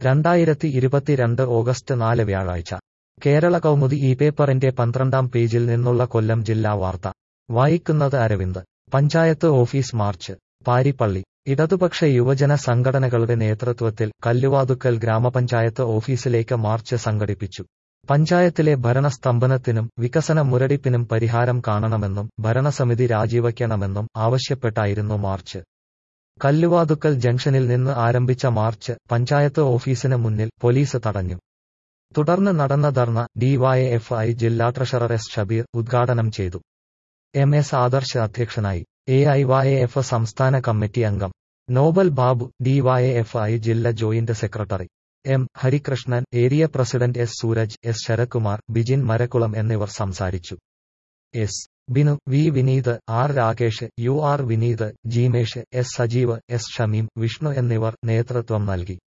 രണ്ടായിരത്തി ഇരുപത്തിരണ്ട് ഓഗസ്റ്റ് നാല് വ്യാഴാഴ്ച കേരള കൗമുദി ഈ പേപ്പറിന്റെ പന്ത്രണ്ടാം പേജിൽ നിന്നുള്ള കൊല്ലം ജില്ലാ വാർത്ത വായിക്കുന്നത് അരവിന്ദ് പഞ്ചായത്ത് ഓഫീസ് മാർച്ച് പാരിപ്പള്ളി ഇടതുപക്ഷ യുവജന സംഘടനകളുടെ നേതൃത്വത്തിൽ കല്ലുവാതുക്കൽ ഗ്രാമപഞ്ചായത്ത് ഓഫീസിലേക്ക് മാർച്ച് സംഘടിപ്പിച്ചു പഞ്ചായത്തിലെ ഭരണസ്തംഭനത്തിനും വികസന മുരടിപ്പിനും പരിഹാരം കാണണമെന്നും ഭരണസമിതി രാജിവയ്ക്കണമെന്നും ആവശ്യപ്പെട്ടായിരുന്നു മാർച്ച് കല്ലുവാതുക്കൽ ജംഗ്ഷനിൽ നിന്ന് ആരംഭിച്ച മാർച്ച് പഞ്ചായത്ത് ഓഫീസിന് മുന്നിൽ പോലീസ് തടഞ്ഞു തുടർന്ന് നടന്ന ധർണ ഡിവൈഎഫ്ഐ ജില്ലാ ട്രഷറർ എസ് ഷബീർ ഉദ്ഘാടനം ചെയ്തു എം എസ് ആദർശ് അധ്യക്ഷനായി എ ഐ വൈ എഫ് സംസ്ഥാന കമ്മിറ്റി അംഗം നോബൽ ബാബു ഡിവൈഎഫ്ഐ ജില്ലാ joint secretary M Harikrishnan area president S Sooraj S Sarathkumar Bijin Marakkulam എന്നിവർ സംസാരിച്ചു S Binu V Vineeth R Rakesh U R Vineeth Jeemesh S Sajeev S Shameem Vishnu എന്നിവർ നേതൃത്വം നൽകി